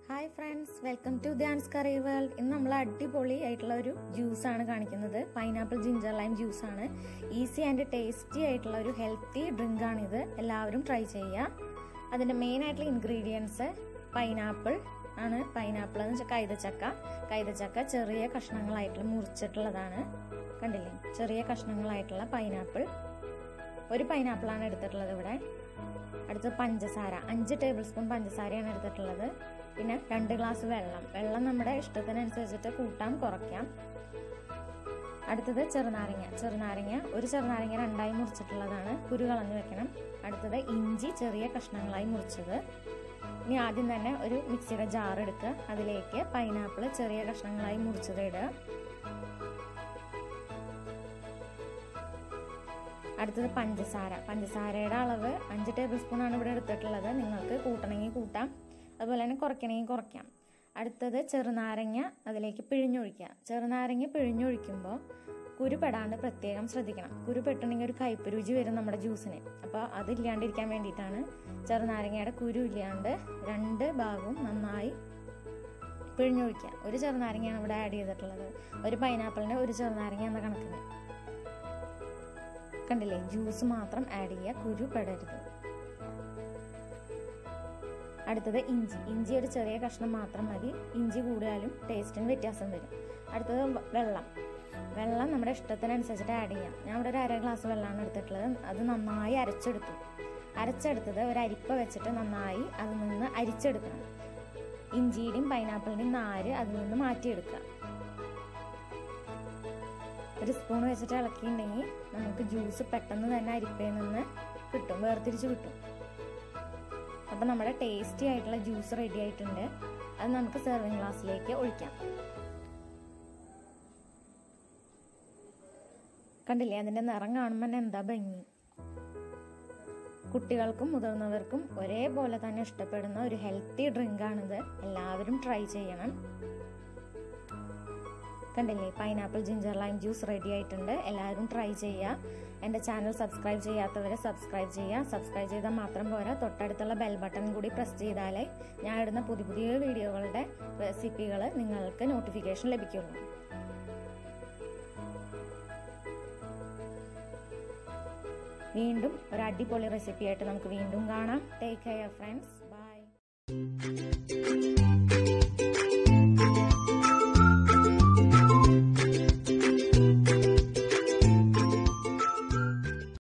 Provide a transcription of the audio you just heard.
hi friends welcome to Dhyan's curry world ഇന്ന് നമ്മൾ അടിപൊളി ആയിട്ടുള്ള ഒരു ജ്യൂസ് ആണ് കാണിക്കുന്നത് പൈനാപ്പിൾ ജിഞ്ചർ ലൈം ജ്യൂസ് ആണ് ഈസി ആൻഡ് ടേസ്റ്റി ആയിട്ടുള്ള ഒരു ഹെൽത്തി ഡ്രിങ്ക് ആണിത് എല്ലാവരും ട്രൈ ചെയ്യുക അതിന്റെ മെയിൻ ആയിട്ടുള്ള ഇൻഗ്രീഡിയൻസ് പൈനാപ്പിൾ ആണ് പൈനാപ്പിൾ എന്ന് വെച്ചാൽ കൈതച്ചക്ക കൈതച്ചക്ക ചെറിയ കഷ്ണങ്ങളായിട്ടുള്ള മുറിച്ചിട്ടുള്ളതാണ് കണ്ടില്ലേ ചെറിയ കഷ്ണങ്ങളായിട്ടുള്ള പൈനാപ്പിൾ ഒരു പൈനാപ്പിൾ ആണ് എടുത്തിട്ടുള്ളത് ഇവിടെ അടുത്തത് പഞ്ചസാര അഞ്ച് ടേബിൾ സ്പൂൺ പഞ്ചസാരയാണ് എടുത്തിട്ടുള്ളത് പിന്നെ രണ്ട് ഗ്ലാസ് വെള്ളം വെള്ളം നമ്മുടെ ഇഷ്ടത്തിനനുസരിച്ചിട്ട് കൂട്ടാം കുറയ്ക്കാം അടുത്തത് ചെറുനാരങ്ങ ചെറുനാരങ്ങ ഒരു ചെറുനാരങ്ങ രണ്ടായി മുറിച്ചിട്ടുള്ളതാണ് കുരു കളഞ്ഞു വെക്കണം അടുത്തത് ഇഞ്ചി ചെറിയ കഷ്ണങ്ങളായി മുറിച്ചത് ഇനി ആദ്യം തന്നെ ഒരു മിക്സിയുടെ ജാർ എടുക്കുക അതിലേക്ക് പൈനാപ്പിൾ ചെറിയ കഷ്ണങ്ങളായി മുറിച്ചത് ഇടുക അടുത്തത് പഞ്ചസാര പഞ്ചസാരയുടെ അളവ് അഞ്ച് ടേബിൾ സ്പൂൺ ആണ് ഇവിടെ എടുത്തിട്ടുള്ളത് നിങ്ങൾക്ക് കൂട്ടണമെങ്കിൽ കൂട്ടാം അതുപോലെ തന്നെ കുറയ്ക്കണമെങ്കിൽ കുറയ്ക്കാം അടുത്തത് ചെറുനാരങ്ങ അതിലേക്ക് പിഴിഞ്ഞൊഴിക്കുക ചെറുനാരങ്ങ പിഴിഞ്ഞൊഴിക്കുമ്പോൾ കുരു പെടാണ്ട് പ്രത്യേകം ശ്രദ്ധിക്കണം കുരു പെട്ടുണ്ടെങ്കിൽ ഒരു കയ്പ് രുചി വരും നമ്മുടെ ജ്യൂസിന് അപ്പോൾ അതില്ലാണ്ടിരിക്കാൻ വേണ്ടിയിട്ടാണ് ചെറുനാരങ്ങയുടെ കുരു ഇല്ലാണ്ട് രണ്ട് ഭാഗവും നന്നായി പിഴിഞ്ഞൊഴിക്കുക ഒരു ചെറുനാരങ്ങയാണ് ഇവിടെ ആഡ് ചെയ്തിട്ടുള്ളത് ഒരു പൈനാപ്പിളിന് ഒരു ചെറുനാരങ്ങ എന്ന കണക്കിന് കണ്ടില്ലേ ജ്യൂസ് മാത്രം ആഡ് ചെയ്യുക കുരു പെടരുത് അടുത്തത് ഇഞ്ചി ഇഞ്ചി ഒരു ചെറിയ കഷ്ണം മാത്രം മതി ഇഞ്ചി കൂടിയാലും ടേസ്റ്റിന് വ്യത്യാസം വരും അടുത്തത് വെള്ളം വെള്ളം നമ്മുടെ ഇഷ്ടത്തിനനുസരിച്ചിട്ട് ആഡ് ചെയ്യാം ഞാൻ ഇവിടെ ഒരു അര ഗ്ലാസ് വെള്ളമാണ് എടുത്തിട്ടുള്ളത് അത് നന്നായി അരച്ചെടുത്തു അരച്ചെടുത്തത് ഒരു അരിപ്പ വെച്ചിട്ട് നന്നായി അതിൽ നിന്ന് അരിച്ചെടുക്കണം ഇഞ്ചിയുടെയും പൈനാപ്പിളിൻ്റെയും നാര് അതിൽ നിന്ന് മാറ്റിയെടുക്കുക ഒരു സ്പൂൺ വെച്ചിട്ട് ഇളക്കിയിട്ടുണ്ടെങ്കിൽ നമുക്ക് ജ്യൂസ് പെട്ടെന്ന് തന്നെ അരിപ്പയിൽ നിന്ന് കിട്ടും വേർതിരിച്ച് കിട്ടും അപ്പം നമ്മുടെ ടേസ്റ്റി ആയിട്ടുള്ള ജ്യൂസ് റെഡി ആയിട്ടുണ്ട് അത് നമുക്ക് സെർവിങ് ഗ്ലാസ്സിലേക്ക് ഒഴിക്കാം കണ്ടില്ലേ അതിന്റെ നിറം കാണുമ്പോൾ തന്നെ എന്താ ഭംഗി കുട്ടികൾക്കും മുതിർന്നവർക്കും ഒരേപോലെ തന്നെ ഇഷ്ടപ്പെടുന്ന ഒരു ഹെൽത്തി ഡ്രിങ്ക് ആണിത് എല്ലാവരും ട്രൈ ചെയ്യണം കണ്ടില്ലേ pineapple ginger lime juice ready ആയിട്ടുണ്ട് എല്ലാവരും ട്രൈ ചെയ്യുക എൻ്റെ ചാനൽ സബ്സ്ക്രൈബ് ചെയ്യാത്തവരെ സബ്സ്ക്രൈബ് ചെയ്യുക സബ്സ്ക്രൈബ് ചെയ്താൽ മാത്രം പോരാ തൊട്ടടുത്തുള്ള ബെൽ ബട്ടൺ കൂടി പ്രസ് ചെയ്താലേ ഞാൻ ഇടുന്ന പുതിയ പുതിയ വീഡിയോകളുടെ റെസിപ്പികൾ നിങ്ങൾക്ക് നോട്ടിഫിക്കേഷൻ ലഭിക്കുള്ളൂ വീണ്ടും ഒരു അടിപൊളി റെസിപ്പി ആയിട്ട് നമുക്ക് വീണ്ടും കാണാം ടേക്ക് കെയർ ഫ്രണ്ട്സ് ബൈ